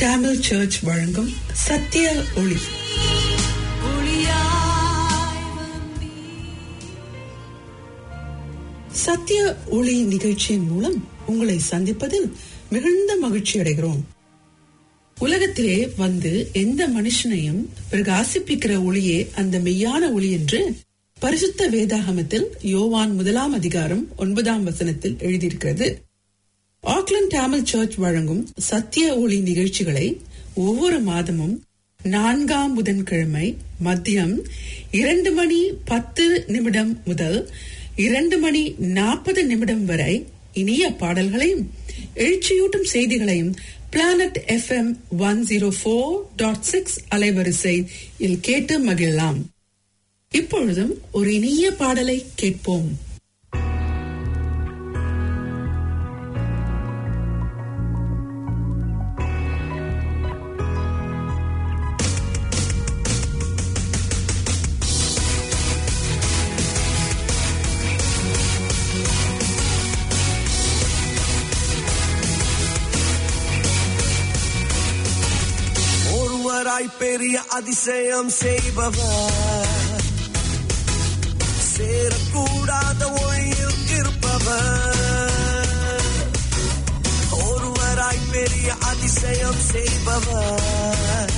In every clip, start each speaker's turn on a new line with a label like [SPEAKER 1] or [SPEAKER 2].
[SPEAKER 1] Tamil search வழங்கும் சத்திய ஒளி சத்திய ஒளி நிகழ்ச்சியின் மூலம் உங்களை சந்திப்பதில் மிகுந்த மகிழ்ச்சி அடைகிறோம் உலகத்திலே வந்து எந்த மனுஷனையும் பிரகாசிப்பிக்கிற ஒளியே அந்த மெய்யான ஒளி என்று பரிசுத்த வேதாகமத்தில் யோவான் முதலாம் அதிகாரம் ஒன்பதாம் வசனத்தில் எழுதியிருக்கிறது ஆக்லாந்து தமிழ் சர்ச் வழங்கும் சத்திய ஒளி நிகழ்ச்சிகளை ஒவ்வொரு மாதமும் நான்காம் புதன்கிழமை மதியம் இரண்டு மணி பத்து நிமிடம் முதல் இரண்டு மணி நாற்பது நிமிடம் வரை இனிய பாடல்களையும் எழுச்சியூட்டும் செய்திகளையும் Planet F M one zero four dot six அலைவரிசையில் கேட்டு மகிழலாம் இப்பொழுதும் ஒரு இனிய பாடலை கேட்போம்
[SPEAKER 2] ஒருவராய் பெரிய அதிசயம் செய்பவர் சேரக்கூடாத ஒளியில் இருப்பவர் ஒருவராய் பெரிய அதிசயம் செய்பவர்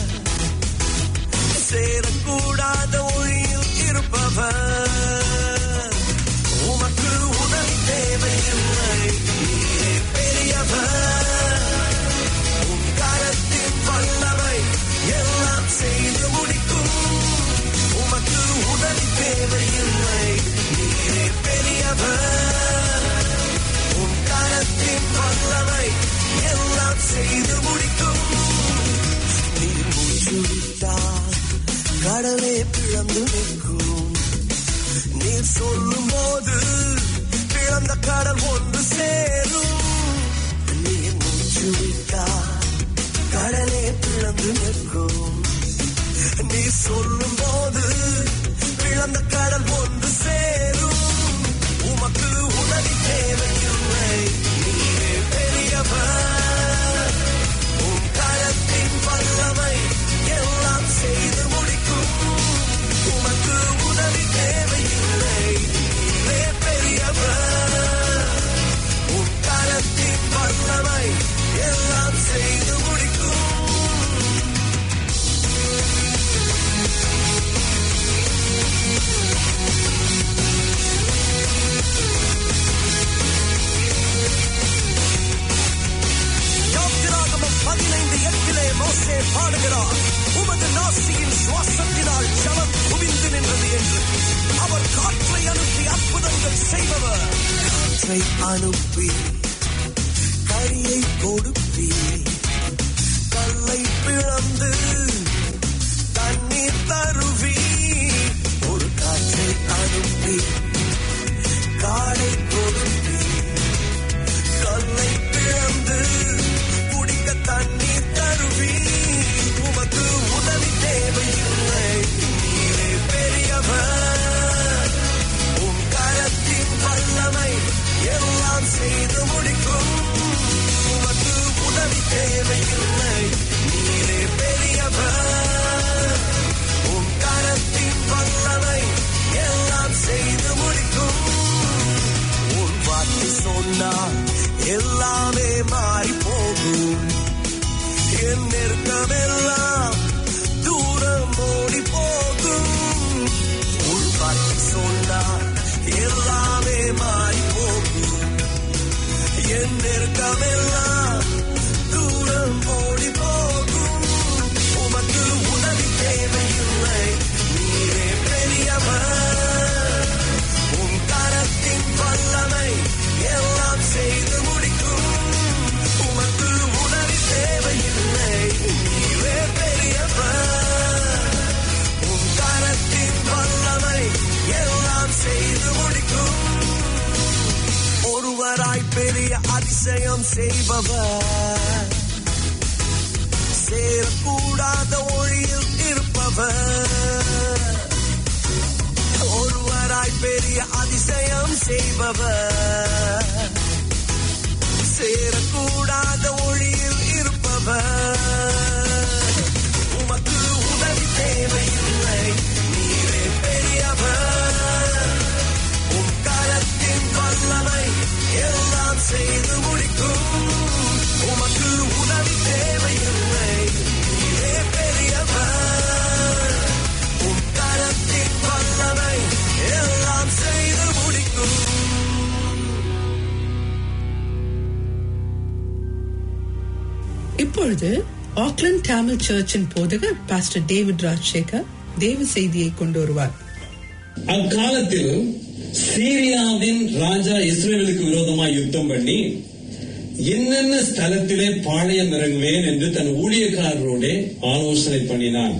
[SPEAKER 2] சேரக்கூடாத ஒளியில் இருப்பவர் உமக்கு உதவி தேவையில்லை நீரே பெரியவர் உம் கரத்தின் வல்லமை எல்லாம் செய்து முடிக்கும் உமக்கு உதவி தேவையில்லை நீரே பெரியவர் உம் கரத்தின் வல்லமை எல்லாம் செய்து முடிக்கும் நீர் மூச்சு விட்டால் கடலே பிளந்து நிற்கும் நீர் சொல்லும் போது பிளந்த கடல் ஒன்று சேரும் நீர் மூச்சு விட்டால் கடலே பிளந்து நிற்கும் நீ சொல்லும் போது பிளந்த கடல் ஒன்று சேரும் உமக்கு உதவி தேவையில்லை நீரே பெரியவர் உன் கரத்தின் வல்லமை எல்லாம் செய்து முடிக்கும் உமக்கு உதவி தேவையில்லை நீரே பெரியவர் உன் கரத்தின் வல்லமை எல்லாம் செய்து முடிக்கும் யோக்கியராகமம் பதினைந்து எட்டிலே மோசே பாடுகிறார் உமது நாசியின் சுவாசத்தினால் ஜலம் குவிந்து நின்றது என்று அவர் காற்றை அனுப்பி அற்புதங்கள் செய்பவர் காற்றை அனுப்பி கரியை கொடுப்பி கல்லை பிளந்து தண்ணீர் தருவி ஒரு காற்றை அனுப்பி காடை கொடுப்பி கல்லை பிளந்து குடிக்க தண்ணீர் தருவி உமக்கு உதவி தேவையில்லை நீரே பெரியவர் உம் கரத்தின் வல்லமை எல்லாம் செய்து முடிக்கும் உமக்கு உதவி தேவையில்லை நீரே பெரியவர் உம் கரத்தின் வல்லமை எல்லாம் செய்து முடிக்கும் உன் வார்த்தை சொன்னால் எல்லாமே மாறி போகும் என் நெருக்கமெல்லாம் தூரம் ஓடி போகும் உன் வார்த்தை சொன்னால் எல்லாமே மாறி போகும் என் நெருக்கமெல்லாம் தூரம் ஓடி போகும் உமக்கு உதவி தேவையில்லை நீரே பெரியவர் உன் கரத்தின் வல்லமை எல்லாம் செய்து முடிக்கும் உமக்கு உதவி தேவையில்லை நீரே பெரியவர் உன் கரத்தின் வல்லமை எல்லாம் செய்து முடிக்கும் ஒருவராய் பெரிய அதிசயம் செய்பவர் சேரக்கூடாத ஒளியில் இருப்பவர் ஒருவராய் பெரிய அதிசயம் செய்பவர் சேரக்கூடாத ஒளியில் இருப்பவர்
[SPEAKER 1] இப்பொழுது ஆக்லாந்து தமிழ் சர்ச்சின் போதகர் பாஸ்டர் டேவிட் ராஜசேகர் தேவ செய்தியை கொண்டு வருவார்
[SPEAKER 3] அக்காலத்தில் சீரியாவின் ராஜா இஸ்ரேலுக்கு விரோதமாய் யுத்தம் பண்ணி என்னென்ன ஸ்தலத்திலே பாளையம் இறங்குவேன் என்று தன் ஊழியக்காரரோட ஆலோசனை பண்ணினான்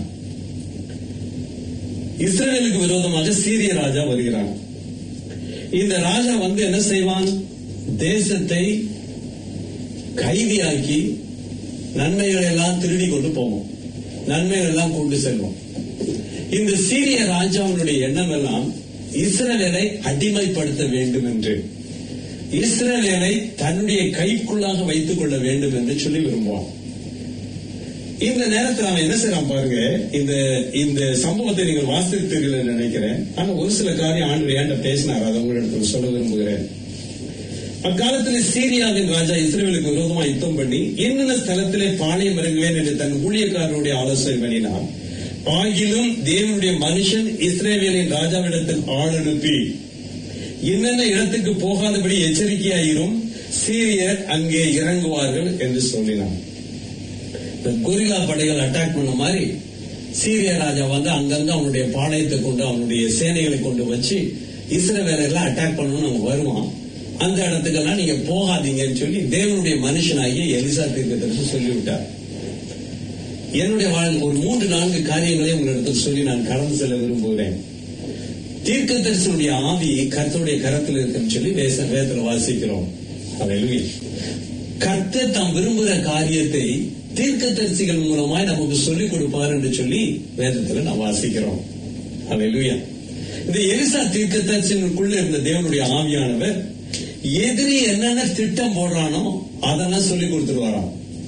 [SPEAKER 3] இஸ்ரேலுக்கு விரோதமாக சீரிய ராஜா வருகிறான் இந்த ராஜா வந்து என்ன செய்வான் தேசத்தை கைதியாக்கி நன்மைகள் எல்லாம் திருடி கொண்டு போவோம் நன்மைகள் எல்லாம் கொண்டு செல்வோம் இந்த சீரிய ராஜாவுடைய எண்ணம் எல்லாம் இஸ்ரவேலை அடிமைப்படுத்த வேண்டும் என்று இஸ்ரவேலை தன்னுடைய கைக்குள்ளாக வைத்துக் கொள்ள வேண்டும் என்று சொல்லி விரும்புவான் இந்த நேரத்தில் அவன் என்ன செய்யறான் பாருங்க இந்த இந்த சம்பவத்தை நீங்கள் வாசித்தீர்கள் என்று நினைக்கிறேன் ஆனா ஒரு சில காரியம் ஆண்டு ஏண்ட பேசினார் அதை உங்களிடத்தில் சொல்ல விரும்புகிறேன் அக்காலத்தில் சீரியாவின் ராஜா இஸ்ரேலுக்கு விரோதமாக யுத்தம் பண்ணி என்னென்ன ஸ்தலத்திலே பாளையம் இறங்குவேன் என்று தன் ஊழியக்காரருடைய ஆலோசனை பண்ணினான் ஆகிலும் தேவனுடைய மனுஷன் இஸ்ரேவேலின் ராஜாவிடத்தில் ஆள் அனுப்பி என்னென்ன இடத்துக்கு போகாதபடி எச்சரிக்கையாயிரும் சீரியர் அங்கே இறங்குவார்கள் என்று சொல்லினான் இந்த கொரில்லா படைகள் அட்டாக் பண்ண மாதிரி சீரிய ராஜா வந்து அங்கங்க அவனுடைய பாளையத்தை கொண்டு அவனுடைய சேனைகளை கொண்டு வச்சு இஸ்ரவேலர்லாம் அட்டாக் பண்ணணும்னு அவன் வருவான் அந்த இடத்துக்கெல்லாம் நீங்க போகாதீங்கன்னு சொல்லி தேவனுடைய மனுஷனாகிய எலிசா தீர்க்கதரிசி சொல்லிவிட்டார் என்னுடைய வாழ் ஒரு மூன்று நான்கு காரியங்களை உங்களிடத்தில் சொல்லி நான் கடந்து செல்ல விரும்புகிறேன் தீர்க்கதரிசனுடைய ஆவி கர்த்தருடைய கரத்தில் இருக்குன்னு சொல்லி வேச வேதத்தில் வாசிக்கிறோம் அல்லேலூயா கர்த்தர் தாம் விரும்புகிற காரியத்தை தீர்க்கதரிசிகள் மூலமாய் நமக்கு சொல்லிக் கொடுப்பார் என்று சொல்லி வேதத்துல நாம் வாசிக்கிறோம் அல்லேலூயா இந்த எலிசா தீர்க்கதரிசனுக்குள்ள இருந்த தேவனுடைய ஆவியானவர் எதிரி என்னென்ன திட்டம் போடுறானோ அதெல்லாம் சொல்லி கொடுத்துருவாராம்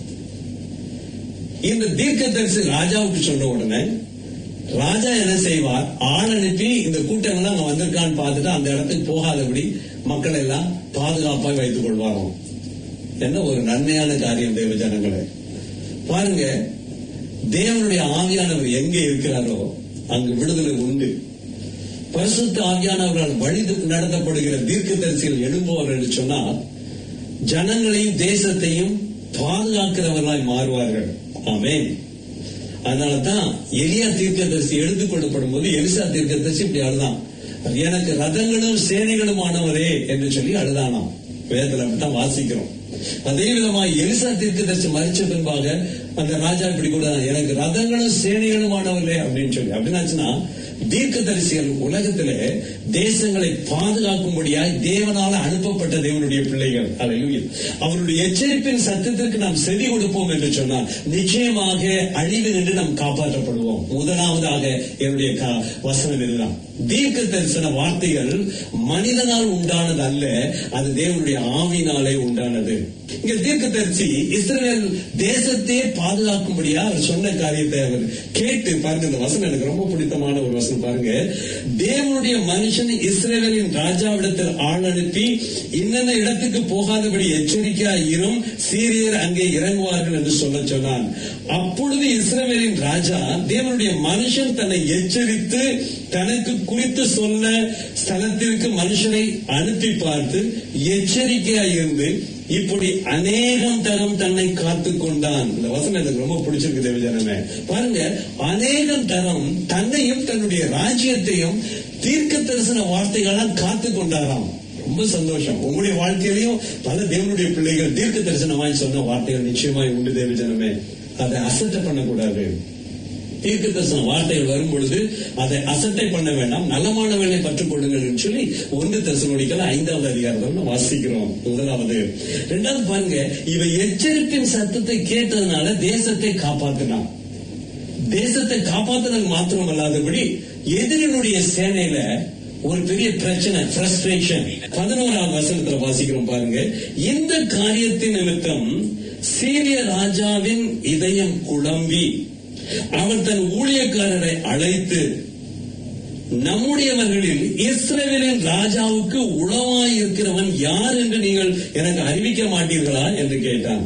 [SPEAKER 3] இந்த தீர்க்கதரிசி ராஜாவுக்கு சொன்ன உடனே ராஜா என்ன செய்வார் ஆள் அனுப்பி இந்த கூட்டங்கள்லாம் அங்க வந்திருக்கான்னு பார்த்துட்டு அந்த இடத்துக்கு போகாதபடி மக்கள் எல்லாம் பாதுகாப்பாக வைத்துக் கொள்வாராம் என்ன ஒரு நன்மையான காரியம் தேவ ஜனங்களே பாருங்க தேவனுடைய ஆவியானவர் எங்கே இருக்கிறாரோ அங்கு விடுதலை உண்டு பரிசுத்த ஆவியானவரால் வழி நடத்தப்படுகிற தீர்க்கதரிசிகள் எழும்புவார்கள் என்று சொன்னால் ஜனங்களையும் தேசத்தையும் பாதுகாக்கிறவர்களாய் மாறுவார்கள் ஆமென் அதனாலதான் எலியா தீர்க்கதரிசி எடுத்துக் கொள்ளப்படும் போது எலிசா தீர்க்கதரிசி இப்படி அழுதான் எனக்கு ரதங்களும் சேனைகளும் ஆனவரே என்று சொல்லி அழுதானாம் வேதத்துல அப்படித்தான் வாசிக்கிறோம் அதே விதமாக எலிசா தீர்க்கதரிசி மறிச்ச பின்பாக அந்த ராஜா இப்படி கூட எனக்கு ரதங்களும் சேனைகளும் ஆனவரே அப்படின்னு சொல்லி அப்படின்னாச்சுன்னா தீர்க்கதரிசிகள் உலகத்திலே தேசங்களை பாதுகாக்கும்படியாய் தேவனால அனுப்பப்பட்ட தேவனுடைய பிள்ளைகள் அல்லேலூயா அவருடைய எச்சரிப்பின் சத்தத்திற்கு நாம் செவி கொடுப்போம் என்று சொன்னால் நிச்சயமாக அழிவு நின்று நாம் காப்பாற்றப்படுவோம் முதலாவதாக என்னுடைய கா- வசனம் இதுதான் தீர்க்க தரிசன வார்த்தைகள் மனிதனால் உண்டானது அல்ல அது தேவனுடைய ஆவினாலே உண்டானது இங்க தீர்க்க தரிசி இஸ்ரேல் தேசத்தையே பாதுகாக்கும்படியா அவர் சொன்ன காரியத்தை அவர் கேட்டு பாருங்க இந்த வசனம் எனக்கு ரொம்ப பிடித்தமான ஒரு வசனம் பாருங்க தேவனுடைய மனுஷன் இஸ்ரேலின் ராஜாவிடத்தில் ஆள் அனுப்பி இன்னென்ன இடத்துக்கு போகாதபடி எச்சரிக்கையா இரும் சீரியர் அங்கே இறங்குவார்கள் என்று சொல்ல சொன்னான் அப்பொழுது இஸ்ரவேலின் ராஜா தேவனுடைய மனுஷன் தன்னை எச்சரித்து தனக்கு குறித்து சொன்ன ஸ்தலத்திற்கு மனுஷனை அனுப்பி பார்த்து எச்சரிக்கையா இருந்து இப்படி அநேகம் தரம் தன்னை காத்து கொண்டான் இந்த வசனம் எனக்கு ரொம்ப பிடிச்சிருக்கு தேவஜனமே பாருங்க அநேகம் தரம் தன்னையும் தன்னுடைய ராஜ்யத்தையும் தீர்க்க தரிசன வார்த்தைகளால் காத்து கொண்டாராம் ரொம்ப சந்தோஷம் உங்களுடைய வாழ்க்கையிலையும் பல தேவனுடைய பிள்ளைகள் தீர்க்க தரிசனமாய் சொன்ன வார்த்தைகள் நிச்சயமாய் உண்டு தேவஜனமே அதை அசட்டை பண்ணக்கூடாது தீர்க்க தரிசன வார்த்தைகள் வரும் பொழுது அதை அசட்டை பண்ண வேண்டாம் நலமானவர்களை பற்றுக் கொள்ளுங்கள் என்று சொல்லி ஒன்று தரிசனோடிக்கல் ஐந்தாவது அதிகாரத்தில் நம்ம வாசிக்கிறோம் முதலாவது இரண்டாவது பாருங்க இவ எச்சரிப்பின் சத்தத்தை கேட்டதுனால தேசத்தை காப்பாத்தினான் தேசத்தை காப்பாத்துறது மாத்திரம் அல்லாதபடி எதிரினுடைய சேனையில ஒரு பெரிய பிரச்சனை ஃப்ரஸ்ட்ரேஷன் பதினோராவது வசனத்துல வாசிக்கிறோம் பாருங்க இந்த காரியத்தின் நிமித்தம் சீரிய ராஜாவின் இதயம் குழம்பி அவர் தன் ஊழியக்காரரை அழைத்து நம்முடையவர்களில் இஸ்ரவேலின் ராஜாவுக்கு உளவாய் இருக்கிறவன் யார் என்று நீங்கள் எனக்கு அறிவிக்க மாட்டீர்களா என்று கேட்டான்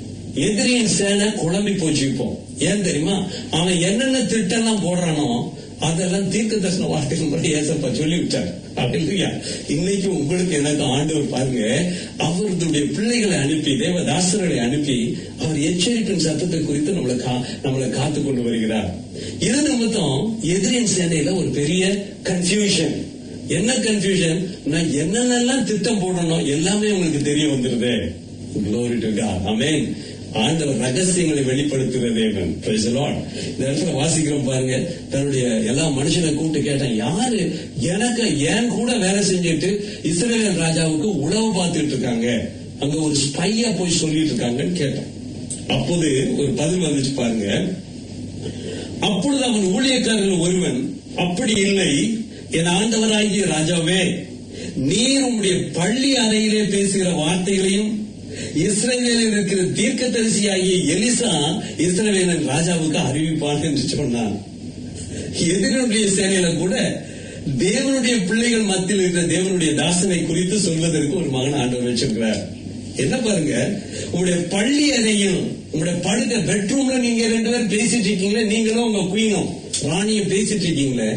[SPEAKER 3] எதிரியின் சேனை குழம்பி போச்சு இப்போ ஏன் தெரியுமா அவன் என்னென்ன திட்டம்லாம் போடுறானோ அதெல்லாம் தீர்க்க தரிசன வார்த்தைகள் மட்டும் ஏசப்பா சொல்லி விட்டார் அப்படியா இன்னைக்கு உங்களுக்கு எனக்கு ஆண்டவர் பாருங்க அவருடைய பிள்ளைகளை அனுப்பி தேவதாசர்களை அனுப்பி அவர் எச்சரிப்பின் சத்தத்தை குறித்து நம்மளை கா நம்மளை காத்து கொண்டு வருகிறார் இது நிமித்தம் எதிரின் சேனையில ஒரு பெரிய கன்ஃபியூஷன் என்ன கன்ஃபியூஷன் நான் என்னென்னலாம் திட்டம் போடணும் எல்லாமே உங்களுக்கு தெரிய வந்துருது Glory to God. Amen. ஆண்டவர் ரகசியங்களை வெளிப்படுத்துகிற தேவன் Praise the Lord. இந்த இடத்துல வாசிக்கிறோம் பாருங்க தன்னுடைய எல்லா மனுஷனை கூப்பிட்டு கேட்டேன் யாரு எனக்கு ஏன் கூட வேலை செஞ்சுட்டு இஸ்ரேல் ராஜாவுக்கு உணவு பார்த்துட்டு இருக்காங்க அங்க ஒரு ஸ்பையா போய் சொல்லிட்டு இருக்காங்கன்னு கேட்டேன் அப்போது ஒரு பதில் வந்துச்சு பாருங்க அப்பொழுது அவன் ஊழியக்காரர்கள் ஒருவன் அப்படி இல்லை என் ஆண்டவராகிய ராஜாவே நீர் உம்முடைய பள்ளி அறையிலே பேசுகிற வார்த்தைகளையும் இஸ்ரவேலில் இருக்கிற தீர்க்கதரிசியாகிய எலிசா இஸ்ரவேலின் ராஜாவுக்கு அறிவிப்பான் என்று சொன்னான் எதிரனுடைய சேனையில கூட தேவனுடைய பிள்ளைகள் மத்தியில் இருக்கிற தேவனுடைய தாசனை குறித்து சொல்வதற்கு ஒரு மகன் ஆண்டவர் வச்சிருக்கிறார் என்ன பாருங்க உங்களுடைய பள்ளி அறையும் உங்களுடைய படுக்க பெட்ரூம்ல நீங்க ரெண்டு பேரும் பேசிட்டு இருக்கீங்களே நீங்களும் உங்க குயினும் ராணியும் பேசிட்டு இருக்கீங்களே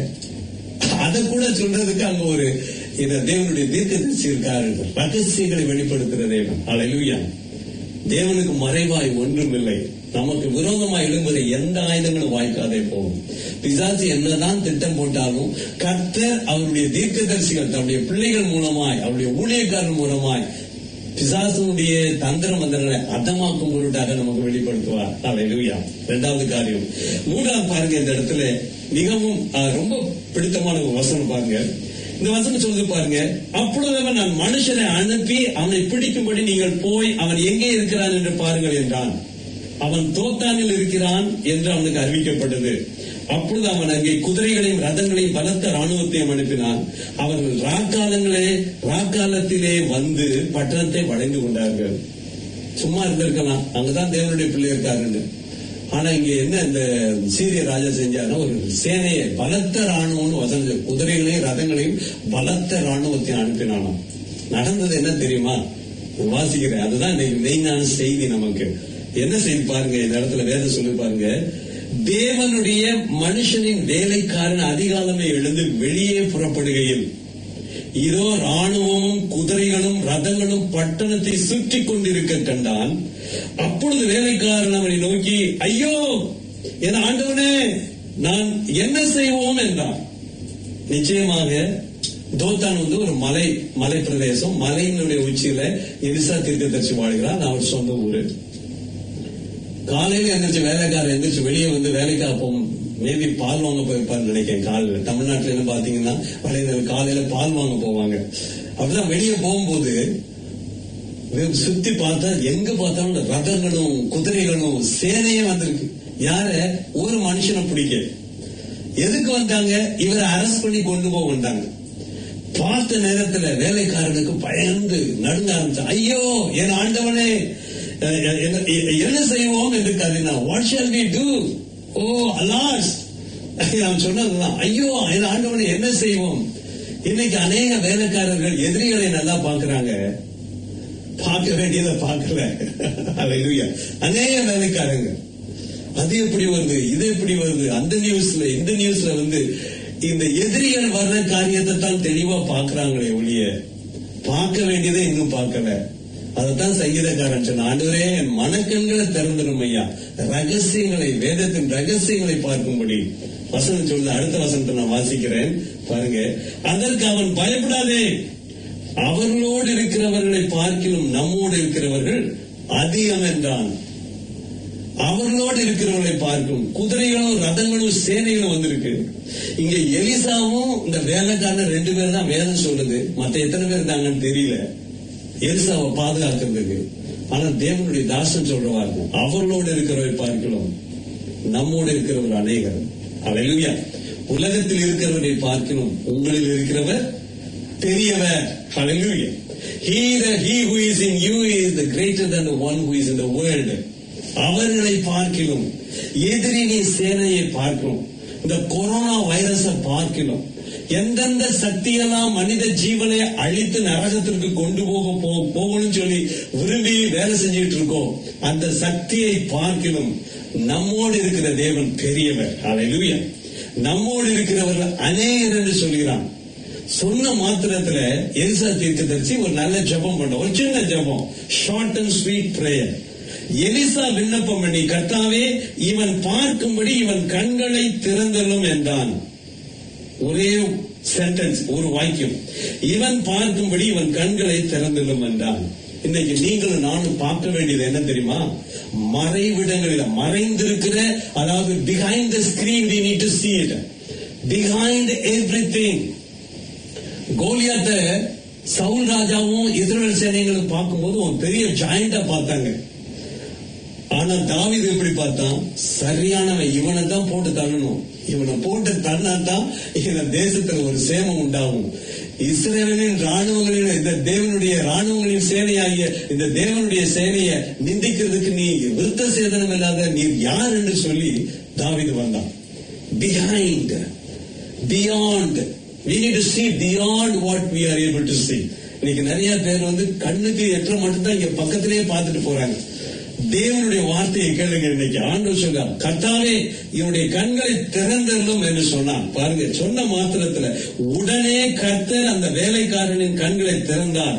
[SPEAKER 3] அதை கூட சொல்றதுக்கு அங்க ஒரு இந்த தேவனுடைய தீர்க்கதரிசி இருக்காரு ரகசியங்களை வெளிப்படுத்துகிற தேவன் அலையூயா தேவனுக்கு மறைவாய் ஒன்றும் இல்லை நமக்கு விரோதமாய் எழும்புகிற எந்த ஆயுதங்களும் வாய்க்காதே போகும் பிசாசு என்னதான் திட்டம் போட்டாலும் கர்த்தர் அவருடைய தீர்க்கதரிசிகள் தன்னுடைய பிள்ளைகள் மூலமாய் அவருடைய ஊழியக்காரர் மூலமாய் பிசாசுடைய தந்திர மந்திரங்களை அதமாக்கும் பொருட்டாக நமக்கு வெளிப்படுத்துவார் அலையூயா இரண்டாவது காரியம் மூன்றாவது பாருங்க இந்த இடத்துல மிகவும் அஹ், ரொம்ப பிடித்தமான ஒரு வசனம் பாருங்க இந்த வசனம் சொல்லுது பாருங்க அப்பொழுது அவன் நான் மனுஷனை அனுப்பி அவனை பிடிக்கும்படி நீங்கள் போய் அவன் எங்கே இருக்கிறான் என்று பாருங்கள் என்றான் அவன் தோத்தானில் இருக்கிறான் என்று அவனுக்கு அறிவிக்கப்பட்டது அப்பொழுது அவன் அங்கே குதிரைகளையும் ரதங்களையும் பலத்த ராணுவத்தையும் அனுப்பினான் அவர்கள் ராக்காலங்களே ராக்காலத்திலே வந்து பட்டணத்தை வளைந்து கொண்டார்கள் சும்மா இருந்திருக்கலாம் அங்கதான் தேவனுடைய பிள்ளை இருக்காருன்னு ஆனா இங்க என்ன இந்த சீரிய ராஜா செஞ்சாருன்னா ஒரு சேனையை பலத்த ராணுவம்னு வசந்த குதிரைகளையும் ரதங்களையும் பலத்த ராணுவத்தை அனுப்பினானாம் நடந்தது என்ன தெரியுமா வாசிக்கிறேன் அதுதான் இன்னைக்கு மெயினான செய்தி நமக்கு என்ன செய்தி பாருங்க இந்த இடத்துல வேதம் சொல்லி பாருங்க தேவனுடைய மனுஷனின் வேலைக்காரன் அதிகாலமே எழுந்து வெளியே புறப்படுகையில் இதோ ராணுவமும் குதிரைகளும் ரதங்களும் பட்டணத்தை சுற்றி கொண்டிருக்க கண்டான் அப்பொழுது வேலைக்காரன் அவனை நோக்கி ஐயோ என் ஆண்டவனே நான் என்ன செய்வோம் என்றான் நிச்சயமாக தோத்தான் வந்து ஒரு மலை மலை பிரதேசம் மலையினுடைய உச்சியில எலிசா தீர்க்கதரிசி வாழ்கிறான் அவர் சொந்த ஊரு காலையில எந்திரிச்சு வேலைக்காரர் எந்திரிச்சு வெளியே வந்து வேலைக்காக போகும் மேபி பால் வாங்க போயிருப்பாருன்னு நினைக்கிறேன் காலையில தமிழ்நாட்டுல என்ன பாத்தீங்கன்னா வளையர்கள் காலையில பால் வாங்க போவாங்க அப்படிதான் வெளியே போகும்போது வெறும் சுத்தி பார்த்தா எங்க பார்த்தாலும் இந்த ரதங்களும் குதிரைகளும் சேனையே வந்திருக்கு யார ஒரு மனுஷனை பிடிக்க எதுக்கு வந்தாங்க இவரை அரெஸ்ட் பண்ணி கொண்டு போக வந்தாங்க பார்த்த நேரத்துல வேலைக்காரனுக்கு பயந்து நடுங்க ஆரம்பிச்சான் ஐயோ என் ஆண்டவனே அஹ், என்ன- என்ன செய்வோம் என்று கருதினா what shall we do oh alas அவன் சொன்னதுதான் ஐயோ என் ஆண்டவனே என்ன செய்வோம் இன்னைக்கு அநேக வேலைக்காரர்கள் எதிரிகளை நல்லா பாக்குறாங்க பார்க்க வேண்டியதை பார்க்கல அல்லேலூயா அநேக வேலைக்காரங்க அது எப்படி வருது இது எப்படி வருது அந்த நியூஸ்ல இந்த நியூஸ்ல வந்து இந்த எதிரிகள் வர்ற காரியத்தை தான் தெளிவா பாக்குறாங்களே ஒழிய பார்க்க வேண்டியதை இன்னும் பார்க்கல அதைத்தான் சங்கீதக்காரன் சொன்ன ஆண்டவரே என் மனக்கண்களை திறந்துடும் ஐயா ரகசியங்களை வேதத்தின் ரகசியங்களை பார்க்கும்படி வசனம் சொல்ல அடுத்த வசனத்தை நான் வாசிக்கிறேன் பாருங்க அதற்கு அவன் பயப்படாதே அவர்களோடு இருக்கிறவர்களை பார்க்கிலும் நம்மோடு இருக்கிறவர்கள் அதிகம் என்றான் அவர்களோடு இருக்கிறவர்களை பார்க்கும் குதிரைகளும் ரதங்களும் சேனைகளும் வந்திருக்கு இங்க எலிசாவும் இந்த வேலைக்காரன் ரெண்டு பேர் தான் வேதம் சொல்லுது மத்த எத்தனை பேர் இருந்தாங்கன்னு தெரியல எலிசாவை பாதுகாக்கிறதுக்கு ஆனா தேவனுடைய தாசன் சொல்றவாரு அவர்களோடு இருக்கிறவரை பார்க்கலாம் நம்மோடு இருக்கிறவர் அநேகர் அலையா உலகத்தில் இருக்கிறவரை பார்க்கணும் உங்களில் இருக்கிறவர் பெரியவர் Hallelujah. He, the, he who is in you is the greater than the one who is in the world. அவர்களை பார்க்கணும் எதிரினி சேனையை பார்க்கணும் இந்த கொரோனா வைரஸை பார்க்கணும் எந்தெந்த சக்தியெல்லாம் மனித ஜீவனை அழித்து நரகத்திற்கு கொண்டு போக போ- போகணும்னு சொல்லி விரும்பி வேலை செஞ்சுட்டு இருக்கோம் அந்த சக்தியை பார்க்கணும் நம்மோடு இருக்கிற தேவன் பெரியவர் Hallelujah. நம்மோடு இருக்கிறவர்கள் அநேகர் என்று சொல்கிறான் சொன்ன மாத்திரத்துல எலிசா தீர்க்கதரிசி ஒரு நல்ல ஜெபம் பண்ண ஒரு சின்ன ஜெபம் short and sweet prayer Elisha விண்ணப்பம் பண்ணி கர்த்தாவே இவன் பார்க்கும்படி இவன் கண்களை திறந்தள்ளும் என்றான் ஒரே சென்டென்ஸ் ஒரு வாக்கியம் இவன் பார்க்கும்படி இவன் கண்களை திறந்துள்ளும் என்றான் இன்னைக்கு நீங்களும் நானும் பார்க்க வேண்டியது என்ன தெரியுமா மறைவிடங்களில் மறைந்திருக்கிற அதாவது behind the screen we need to see it behind everything கோலியாத்த சவுல் ராஜாவும் இஸ்ரேல் சேனைகளும் பார்க்கும்போது ஒரு பெரிய ஜாயிண்டா பார்த்தாங்க ஆனா தாவீது எப்படி பார்த்தான் சரியானவன் இவனை தான் போட்டு தள்ளணும் இவனை போட்டு தள்ளினாதான் இந்த தேசத்துல ஒரு சேமம் உண்டாகும் இஸ்ரேலின் ராணுவங்களின் இந்த தேவனுடைய ராணுவங்களின் சேனையாகிய இந்த தேவனுடைய சேனையை நிந்திக்கிறதுக்கு நீ விருத்த சேதனம் இல்லாத நீர் யார் என்று சொல்லி தாவீது வந்தான் behind beyond we need to see beyond what we are able to see இன்னைக்கு நிறைய பேர் வந்து கண்ணுக்கு எற்ற மட்டும்தான் இங்க பக்கத்திலேயே பார்த்துட்டு போறாங்க தேவனுடைய வார்த்தையை கேளுங்க இன்னைக்கு ஆண்டவர் சொல்ல கர்த்தாவே இவனுடைய கண்களை திறந்தள்ளும் என்று சொன்னான் பாருங்க சொன்ன மாத்திரத்துல உடனே கர்த்தர் அந்த வேலைக்காரனின் கண்களை திறந்தார்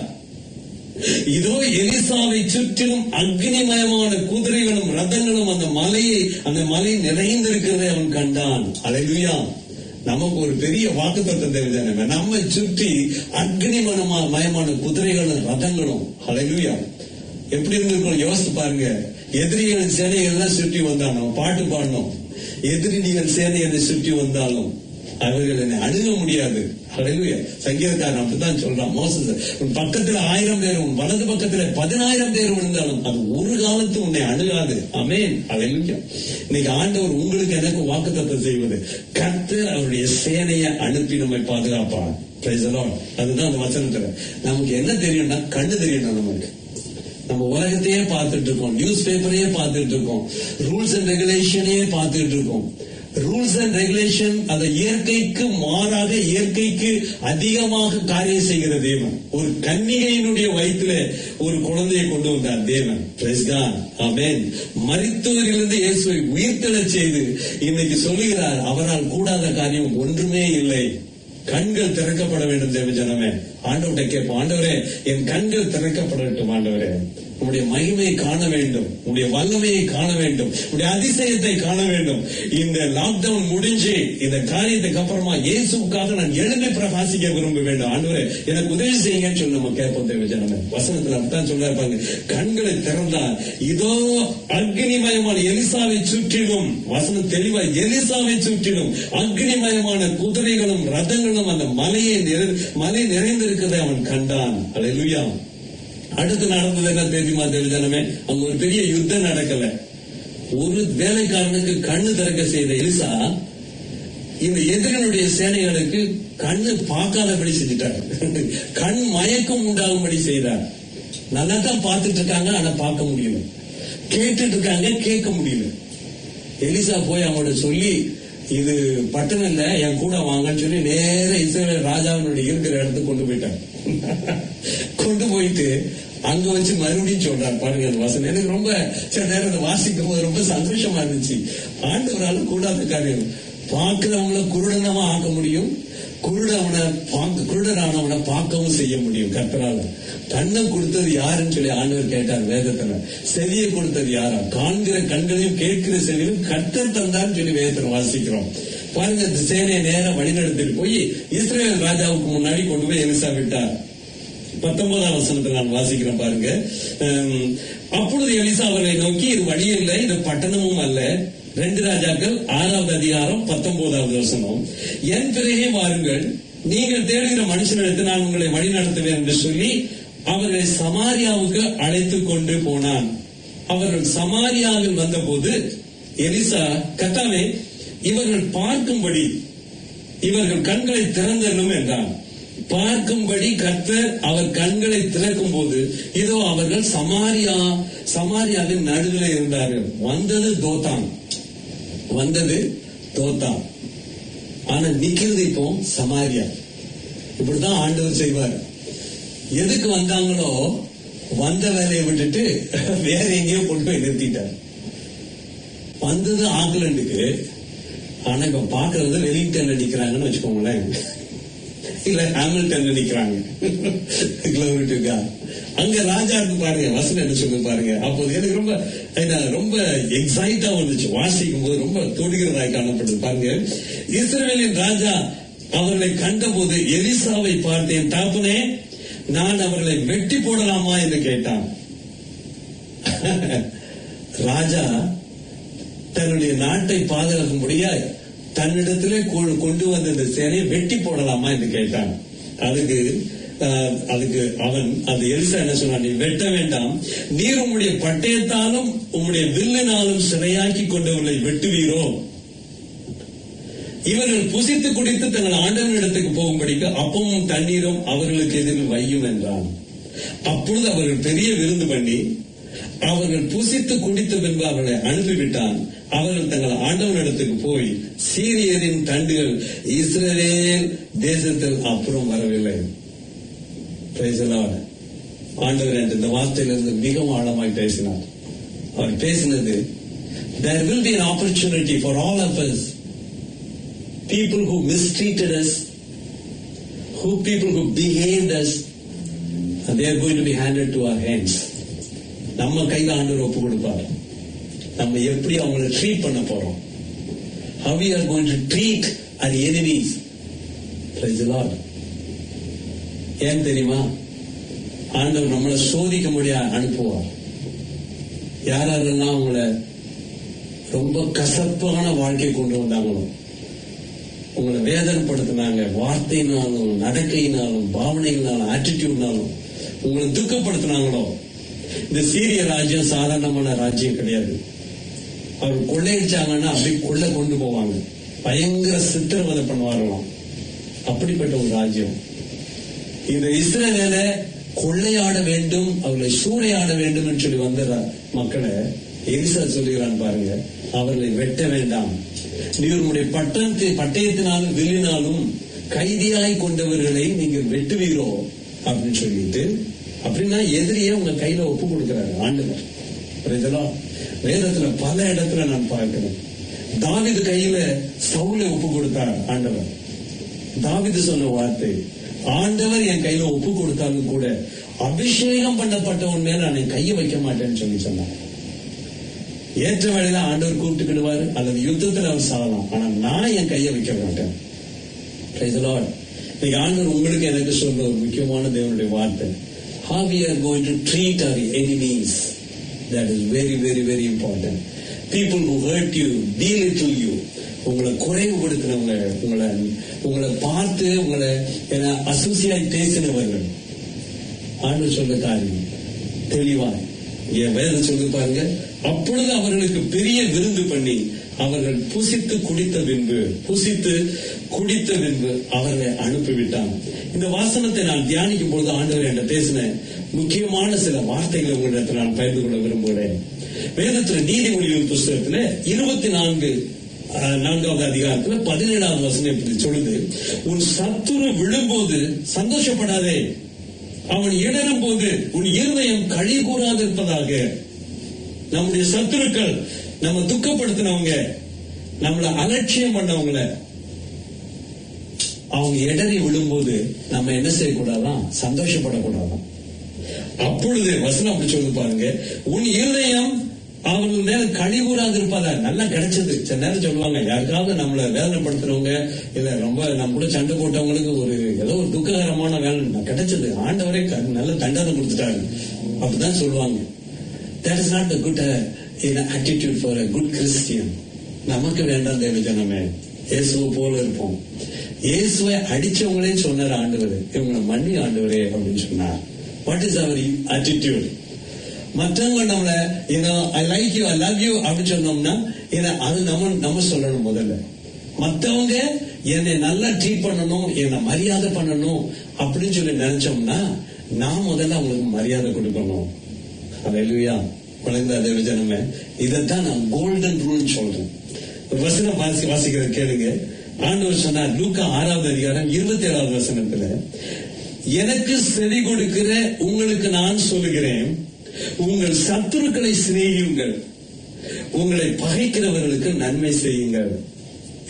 [SPEAKER 3] இதோ எலிசாவை சுற்றிலும் அக்னிமயமான குதிரைகளும் ரதங்களும் அந்த மலையை அந்த மலை நிறைந்திருக்கிறதை அவன் கண்டான் அலையா நமக்கு ஒரு பெரிய வாக்குத்தத்தம் தெரிஞ்ச நம்மை சுற்றி அக்னிமயமா மயமான குதிரைகளும் ரதங்களும் அலையா எப்படி இருந்திருக்கும் யோசித்து பாருங்க எதிரிகளின் சேனைகள் எல்லாம் சுற்றி வந்தான் நம்ம பாட்டு பாடணும் எதிரிகள் சேனைகளை சுற்றி வந்தாலும் அவர்கள் என்னை அணுக முடியாது அழகுய சங்கீதக்காரன் அப்படித்தான் சொல்றான் மோசஸ் உன் பக்கத்துல ஆயிரம் பேர் உன் வலது பக்கத்துல பதினாயிரம் பேர் விழுந்தாலும் அது ஒரு காலத்து உன்னை அணுகாது அமேன் அழகுயா இன்னைக்கு ஆண்டவர் உங்களுக்கு எனக்கு வாக்குத்தத்தம் செய்வது கர்த்தர் அவருடைய சேனையை அனுப்பி நம்மை பாதுகாப்பார் Praise the Lord. அதுதான் அந்த வசனத்துல நமக்கு என்ன தெரியும்னா கண்ணு தெரியணும் நமக்கு நம்ம உலகத்தையே பார்த்துட்டு இருக்கோம் நியூஸ் பேப்பரையே பார்த்துட்டு இருக்கோம் ரூல்ஸ் அண்ட் ரெகுலேஷனையே பார்த்துட்டு இருக்கோம் ரூல்ஸ் அண்ட் ரெகுலேஷன் அந்த இயற்கைக்கு மாறாக இயற்கைக்கு அதிகமாக காரியம் செய்கிற தேவன் ஒரு கன்னிகையினுடைய வயிற்றுல ஒரு குழந்தையை கொண்டு வந்தார் தேவன் Praise God. Amen. மரித்தவரிலிருந்து இயேசுவை உயிர்த்தெழச் செய்து இன்னைக்கு சொல்லுகிறார் அவரால் கூடாத காரியம் ஒன்றுமே இல்லை கண்கள் திறக்கப்பட வேண்டும் தேவ ஜனமே ஆண்டவர்கிட்ட கேட்போம் ஆண்டவரே என் கண்கள் திறக்கப்படட்டும் ஆண்டவரே உங்களுடைய மகிமையை காண வேண்டும் உங்களுடைய வல்லமையை காண வேண்டும் உங்களுடைய அதிசயத்தை காண வேண்டும் இந்த லாக்டவுன் முடிஞ்சு இந்த காரியத்துக்கு அப்புறமா இயேசுக்காக நான் எழுந்து பிரகாசிக்க விரும்ப வேண்டும் ஆண்டவரே எனக்கு உதவி செய்யுங்கன்னு சொல்லி நம்ம கேட்போம் தேவ ஜனமே வசனத்துல அப்படித்தான் சொல்ல இருப்பாங்க கண்களை திறந்தால் இதோ அக்னிமயமான எலிசாவை சுற்றிலும் வசனம் தெளிவா எலிசாவை சுற்றிலும் அக்னிமயமான குதிரைகளும் ரதங்களும் அந்த மலையை நிறை- மலை நிறைந்திருக்கிறதை அவன் கண்டான் அல்லேலூயா அடுத்து நடந்தது என்ன தெரியுமா தெரிஞ்சனமே அங்க ஒரு பெரிய யுத்தம் நடக்கல ஒரு வேலைக்காரனுக்கு கண்ணு திறக்க செய்த எலிசா இந்த எதிரனுடைய சேனைகளுக்கு கண்ணு பார்க்காதபடி செஞ்சுட்டார் கண் மயக்கம் உண்டாகும்படி செய்தார் நல்லா தான் பார்த்துட்டு இருக்காங்க ஆனா பார்க்க முடியல கேட்டுட்டு இருக்காங்க கேட்க முடியல எலிசா போய் அவங்களோட சொல்லி இது பட்டணம் இல்ல என் கூட வாங்கன்னு சொல்லி நேர இஸ்ரேல் ராஜாவினுடைய இருக்கிற இடத்துக்கு கொண்டு போயிட்டார் கொண்டு போயிட்டு அங்க வச்சு மறுபடியும் சொல்றார் பாருங்க அந்த வாசனை எனக்கு ரொம்ப சில நேரம் அதை வாசிக்கும் போது ரொம்ப சந்தோஷமா இருந்துச்சு ஆண்டவரால கூடாத காரியம் பார்க்கிறவங்கள குருடனமா ஆக்க முடியும் குருடவனை பார்க்க குருடரானவனை பார்க்கவும் செய்ய முடியும் கர்த்தரால கண்ணை கொடுத்தது யாருன்னு சொல்லி ஆண்டவர் கேட்டார் வேதத்துல செவியை கொடுத்தது யாரா காண்கிற கண்களையும் கேட்கிற செவியும் கர்த்தர் தந்தான்னு சொல்லி வேதத்துல வாசிக்கிறோம் பாருங்க இந்த சேனையை நேரம் வழிநடத்திட்டு போய் இஸ்ரேல் ராஜாவுக்கு முன்னாடி கொண்டு போய் எலிசா விட்டார் பத்தொன்பதாம் வசனத்தில் நான் வாசிக்கிறேன் பாருங்க உம், அப்பொழுது எலிசா அவர்களை நோக்கி இது வழி இல்லை இது பட்டணமும் அல்ல ரெண்டு ராஜாக்கள் ஆறாவது அதிகாரம் பத்தொன்பதாவது வசனம் என் பிறகே வாருங்கள் நீங்கள் தேடுகிற மனுஷனிடத்தில் நான் உங்களை வழி நடத்துவேன் என்று சொல்லி அவர்களை சமாரியாவுக்கு அழைத்துக் கொண்டு போனான் அவர்கள் சமாரியாவில் வந்தபோது எலிசா கத்தாவே இவர்கள் பார்க்கும்படி இவர்கள் கண்களை திறந்தள்ளும் என்றான் பார்க்கும்படி கர்த்தர் அவர் கண்களை திறக்கும் போது இதோ அவர்கள் சமாரியா சமாரியாவின் நடுவில் இருந்தார்கள் வந்தது தோத்தான் வந்தது தோத்தான் ஆனா நிக்கிறது இப்போ சமாரியா இப்படிதான் ஆண்டவர் செய்வார் எதுக்கு வந்தாங்களோ வந்த வேலையை விட்டுட்டு வேற எங்கேயோ கொண்டு போய் நிறுத்திட்டார் வந்தது ஆக்லண்டுக்கு ஆனா இப்ப பாக்குறது வெலிங்டன்ல நிக்கிறாங்கன்னு வச்சுக்கோங்களேன் இல்ல ஹாமில்டன்ல நிக்கிறாங்க Glory to God. அங்க ராஜா இருக்கு பாருங்க வசனம் என்ன சொல்லு பாருங்க அப்போது எனக்கு ரொம்ப என்ன, ரொம்ப எக்ஸைட்டா வந்துச்சு வாசிக்கும் போது ரொம்ப தொடுகிறதாய் காணப்படுது பாருங்க இஸ்ரவேலின் ராஜா அவர்களை கண்டபோது எலிசாவை பார்த்தேன் தாப்புனே நான் அவர்களை வெட்டி போடலாமா என்று கேட்டான் ராஜா தன்னுடைய நாட்டை பாதுகாக்கும்படியாய் தன்னிடத்திலே கொ- கொண்டு வந்த இந்த சேனையை வெட்டி போடலாமா என்று கேட்டான் அதுக்கு ஆஹ், அதுக்கு அவன் அந்த எலிசா என்ன சொன்னான் நீ வெட்ட வேண்டாம் நீர் உம்முடைய பட்டயத்தாலும் உம்முடைய வில்லினாலும் சிறையாக்கி கொண்டவர்களை வெட்டுவீரோ இவர்கள் புசித்து குடித்து தங்கள் ஆண்டவனிடத்துக்கு போகும்படிக்கு அப்பமும் தண்ணீரும் அவர்களுக்கு எதிரில் வையும் என்றான் அப்பொழுது அவர்கள் பெரிய விருந்து பண்ணி அவர்கள் புசித்து குடித்த பின்பு அவர்களை அனுப்பிவிட்டான் அவர்கள் தங்கள் ஆண்டவனிடத்துக்கு போய் சீரியரின் தண்டுகள் இஸ்ரவேல் தேசத்தில் அப்புறம் வரவில்லை Praise the Lord. ஆண்டவர் என்று இந்த வார்த்தையிலிருந்து மிகவும் ஆழமாய் பேசினார் அவர் பேசினது there will be an opportunity for all of us people who mistreated us who people who behaved us and they are going to be handed to our hands நம்ம கையில ஆண்டவர் ஒப்பு கொடுப்பார் நம்ம எப்படி அவங்களை ட்ரீட் பண்ண போறோம் how we are going to treat our enemies praise the lord ஏன் தெரியுமா ஆண்டவர் நம்மளை சோதிக்க முடியா அனுப்புவார் யார் யாரெல்லாம் அவங்கள ரொம்ப கசப்பான வாழ்க்கை கொண்டு வந்தாங்களோ உங்களை வேதனைப்படுத்தினாங்க வார்த்தையினாலும் நடக்கையினாலும் பாவனையினாலும் ஆட்டிடியூட்னாலும் உங்களை துக்கப்படுத்தினாங்களோ இந்த சீரிய ராஜ்யம் சாதாரணமான ராஜ்யம் கிடையாது அவர் கொள்ளையடிச்சாங்கன்னா அப்படியே கொள்ளை கொண்டு போவாங்க பயங்கர சித்திரவதை பண்ணுவார்களாம் அப்படிப்பட்ட ஒரு ராஜ்யம் இந்த இஸ்ரவேல கொள்ளையாட வேண்டும் அவர்களை சூறையாட வேண்டும் என்று சொல்லி வந்த ர- மக்களை எரிசா சொல்லுகிறான் பாருங்க அவர்களை வெட்ட வேண்டாம் நீர் உங்களுடைய பட்டணத்தை பட்டயத்தினாலும் வில்லினாலும் கைதியாய் கொண்டவர்களை நீங்கள் வெட்டுவீரோ அப்படின்னு சொல்லிட்டு அப்படின்னா எதிரியே உங்க கையில ஒப்பு கொடுக்கிறாரு ஆண்டவர் புரியுதலா வேதத்துல பல இடத்துல நான் பார்க்கிறேன் தாவீது கையில சவுலை ஒப்பு கொடுத்தார் ஆண்டவர் தாவீது சொன்ன வார்த்தை ஆண்டவர் என் கையில ஒப்பு கொடுத்தாலும் கூட அபிஷேகம் பண்ணப்பட்டவன் மேல நான் என் கையை வைக்க மாட்டேன்னு சொல்லி சொன்னார் ஏற்ற வேளையில ஆண்டவர் கூப்பிட்டுக்கிடுவாரு அல்லது யுத்தத்துல அவர் சாகலாம் ஆனா நான் என் கையை வைக்க மாட்டேன் Praise the Lord. இன்னைக்கு ஆண்டவர் உங்களுக்கு எனக்கு சொல்ற ஒரு முக்கியமான தேவனுடைய வார்த்தை how we are going to treat our enemies that is very very very important people who hurt you belittle you உங்களை குறைவுபடுத்தினவங்க உங்களை உங்களை பார்த்து உங்களை அசோசியாய் பேசினவர்கள் ஆண்டு சொல்ல காரியம் தெளிவாய் என் வேதம் சொல்லி பாருங்க அப்பொழுது அவர்களுக்கு பெரிய விருந்து பண்ணி அவர்கள் புசித்து குடித்த பின்பு புசித்து குடித்த பின்பு அவர்களை அனுப்பிவிட்டான் இந்த வாசனத்தை நான் தியானிக்கும் பொழுது ஆண்டவர் என்ற பேசின முக்கியமான சில வார்த்தைகளை உங்களிடத்தில் நான் பகிர்ந்து கொள்ள விரும்புகிறேன் வேதத்துல நீதிமொழியின் புஸ்தகத்துல இருபத்தி நான்கு அஹ், நான்காவது அதிகாரத்துல பதினேழாவது வசனம் இப்படி சொல்லுது உன் சத்துரு விழும்போது சந்தோஷப்படாதே அவன் இடரும் போது உன் இருதயம் கழி கூறாது இருப்பதாக நம்முடைய சத்துருக்கள் நம்ம துக்கப்படுத்தினவங்க நம்மள அலட்சியம் பண்ணவங்கள அவங்க இடறி விழும்போது நம்ம என்ன செய்யக்கூடாதான் சந்தோஷப்படக்கூடாதான் அப்பொழுது வசனம் அப்படி சொல்லி பாருங்க உன் இருதயம் அவர்கள் மேல கழிவுறாது இருப்பாதா நல்லா கிடைச்சது சில நேரம் சொல்லுவாங்க யாருக்காவது நம்மள வேதனைப்படுத்துறவங்க இல்ல ரொம்ப நம்ம கூட சண்டை போட்டவங்களுக்கு ஒரு ஏதோ ஒரு துக்ககரமான வேலை கிடைச்சது ஆண்டவரே க- நல்ல தண்டனை கொடுத்துட்டாரு அப்படிதான் சொல்லுவாங்க that is not the good uh, in attitude for a good Christian நமக்கு வேண்டாம் தேவ ஜனமே இயேசுவை போல இருப்போம் இயேசுவை அடிச்சவங்களே சொன்னார் ஆண்டவர் இவங்களை மன்னி ஆண்டவரே அப்படின்னு சொன்னார் வாட் இஸ் அவர் attitude மற்றவங்க நம்மள ஏன்னா I like you I love you அப்படின்னு சொன்னோம்னா ஏன்னா அது நம்ம நம்ம சொல்லணும் முதல்ல மத்தவங்க என்னை நல்லா ட்ரீட் பண்ணணும் என்னை மரியாதை பண்ணணும் அப்படின்னு சொல்லி நினைச்சோம்னா நான் முதல்ல அவங்களுக்கு மரியாதை கொடுக்கணும் அலையிலுயா குழந்தை தேவ ஜனமே இதைத்தான் நான் கோல்டன் ரூல் சொல்றேன் ஒரு வசனம் வாசி வாசிக்கிற கேளுங்க ஆண்டவர் சொன்னார் லூக்கா ஆறாவது அதிகாரம் இருபத்தி ஏழாவது வசனத்துல எனக்கு செவி கொடுக்கிற உங்களுக்கு நான் சொல்லுகிறேன் உங்கள் சத்துருக்களை சிநேகியுங்கள் உங்களை பகைக்கிறவர்களுக்கு நன்மை செய்யுங்கள்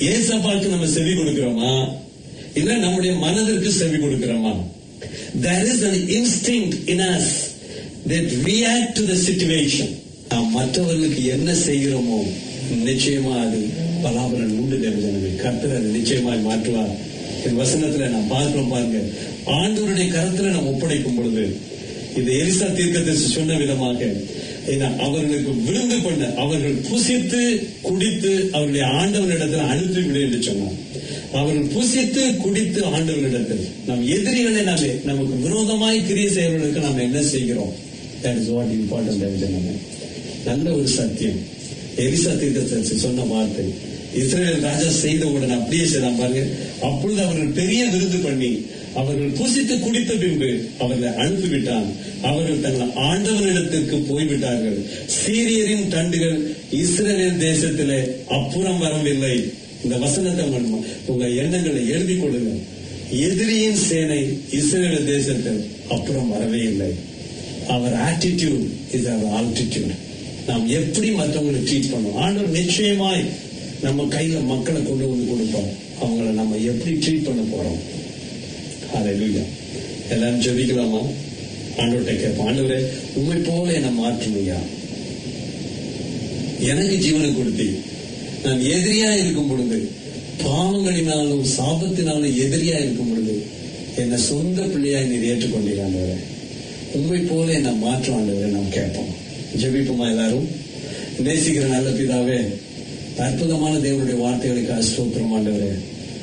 [SPEAKER 3] ஏசப்பாக்கு நம்ம செவி கொடுக்கிறோமா இல்ல நம்முடைய மனதிற்கு செவி கொடுக்கிறோமா there is an instinct in us that react to the situation நாம் மற்றவர்களுக்கு என்ன செய்கிறோமோ நிச்சயமா அது பலாபலன் உண்டு தேவஜனமே கர்த்தர் அதை நிச்சயமாய் மாற்றுவார் என் வசனத்துல நான் பார்க்கிறோம் பாருங்க ஆண்டவருடைய கரத்துல நாம் ஒப்படைக்கும் பொழுது இந்த எலிசா தீர்க்கதரிசி சொன்ன விதமாக என்ன, அவர்களுக்கு விருந்து பண்ண அவர்கள் புசித்து குடித்து அவருடைய ஆண்டவனிடத்தில் அனுப்பி விடு என்று சொன்னார் அவர்கள் புசித்து குடித்து ஆண்டவனிடத்தில் நம் எதிரிகளை நாம நமக்கு விரோதமாய் கிரியை செய்வர்களுக்கு நாம் என்ன செய்கிறோம் தட் இஸ் வாட் இம்பார்ட்டன்ட் நல்ல ஒரு சத்தியம் எலிசா தீர்க்கதரிசி சொன்ன வார்த்தை இஸ்ரேல் ராஜா செய்த உடனே அப்படியே செய்தான் பாருங்க அப்பொழுது அவர்கள் பெரிய விருது பண்ணி அவர்கள் புசித்து குடித்த பின்பு அவர்களை அனுப்பிவிட்டான் அவர்கள் தங்கள் ஆண்டவனிடத்திற்கு போய்விட்டார்கள் சீரியரின் தண்டுகள் இஸ்ரேல் தேசத்திலே அப்புறம் வரவில்லை இந்த வசனத்தை உங்க- உங்க எண்ணங்களை எழுதி கொள்ளுங்க எதிரியின் சேனை இஸ்ரேல் தேசத்தில் அப்புறம் வரவே இல்லை our attitude is our altitude நாம் எப்படி மற்றவங்களை ட்ரீட் பண்ணோம் ஆண்டவர் நிச்சயமாய் நம்ம கையில மக்களை கொண்டு வந்து கொடுப்போம் அவங்கள நம்ம எப்படி ட்ரீட் பண்ண போறோம் ஹalleluya எல்லாரும் ஜெபிக்கலாமா ஆண்டவர்கிட்ட கேட்போம் ஆண்டவரே உண்மை போல என்னை மாற்றுமையா எனக்கு ஜீவனை கொடுத்தி நான் எதிரியா இருக்கும் பொழுது பாவங்களினாலும் சாபத்தினாலும் எதிரியா இருக்கும் பொழுது என்னை சொந்த பிள்ளையாய் நீர் ஏற்றுக்கொண்டீர் ஆண்டவரே உண்மை போல என்னை மாற்றும் ஆண்டவரே நாம் கேட்போம் ஜெபிப்போமா எல்லாரும் நேசிக்கிற நல்ல பிதாவே அற்புதமான தேவனுடைய வார்த்தைகளுக்கு ஸ்தோத்திரம் ஆண்டவரே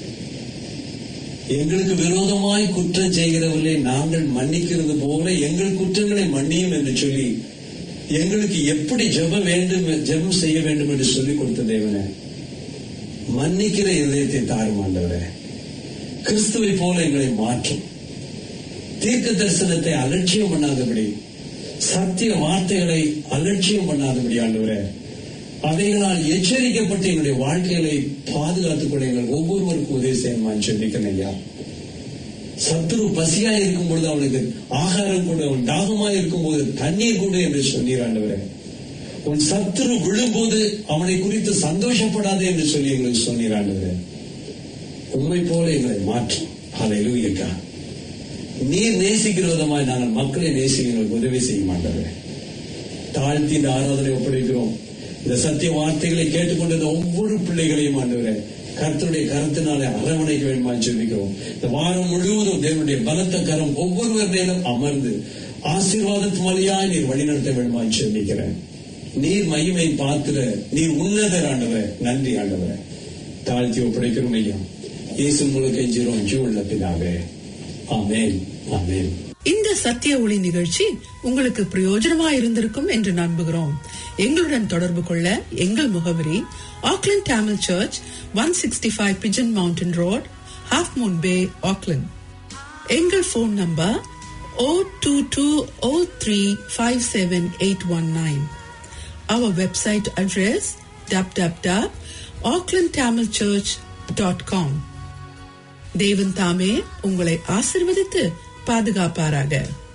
[SPEAKER 3] எங்களுக்கு விரோதமாய் குற்றம் செய்கிறவர்களை நாங்கள் மன்னிக்கிறது போல எங்கள் குற்றங்களை மன்னியும் என்று சொல்லி எங்களுக்கு எப்படி ஜெபம் வேண்டும் ஜெபம் செய்ய வேண்டும் என்று சொல்லிக் கொடுத்த தேவனே மன்னிக்கிற இதயத்தை தாரும் ஆண்டவரே கிறிஸ்துவை போல எங்களை மாற்றும் தீர்க்க தரிசனத்தை அலட்சியம் பண்ணாதபடி சத்திய வார்த்தைகளை அலட்சியம் பண்ணாதபடி ஆண்டவரே அவைகளால் எச்சரிக்கப்பட்டு எங்களுடைய வாழ்க்கைகளை பாதுகாத்துக் கொள்ள எங்கள் ஒவ்வொருவருக்கும் உதவி செய்யணுமான்னு சொல்லிக்கிறேன் ஐயா சத்துரு பசியா இருக்கும் பொழுது அவனுக்கு ஆகாரம் கொடு அவன் தாகமா இருக்கும் போது தண்ணீர் கொடு என்று சொன்னீர் ஆண்டவரே உன் சத்துரு விழும்போது அவனை குறித்து சந்தோஷப்படாதே என்று சொல்லி எங்களுக்கு சொன்னீர் ஆண்டவரே உண்மை போல எங்களை மாற்றும் ஹalleluya நீர் நேசிக்கிற விதமாய் நாங்கள் மக்களை நேசிக்க எங்களுக்கு உதவி செய்ய மாட்டோம் தாழ்த்தி இந்த ஆராதனை ஒப்படைக்கிறோம் இந்த சத்திய வார்த்தைகளை கேட்டுக்கொண்டிருந்த ஒவ்வொரு பிள்ளைகளையும் ஆண்டவரே கர்த்தருடைய கரத்தினாலே அரவணைக்க வேண்டுமா சொல்லிக்கிறோம் இந்த வாரம் முழுவதும் தேவனுடைய பலத்த கரம் ஒவ்வொருவர் மேலும் அமர்ந்து ஆசீர்வாதத்து மலையாய் நீர் வழிநடத்த வேண்டுமா சொல்லிக்கிறேன் நீர் மகிமை பார்க்கிற நீர் உன்னதர் ஆண்டவரே நன்றி ஆண்டவரே தாழ்த்தி ஒப்படைக்கிறோம் ஐயா இயேசு முழுக்க எஞ்சிரும் ஜீவன பிதாவே ஆமென் ஆமென்
[SPEAKER 1] இந்த சத்திய ஒளி நிகழ்ச்சி உங்களுக்கு பிரயோஜனமா இருந்திருக்கும் என்று நம்புகிறோம் எங்களுடன் தொடர்பு கொள்ள எங்கள் முகவரி Auckland Tamil church one sixty five pigeon mountain road half moon bay Auckland எங்கள் phone number O two two O three five seven eight one nine our website address dub dub dub Auckland Tamil church dot com தேவன் தாமே உங்களை ஆசிர்வதித்து பாதுகாப்பாராக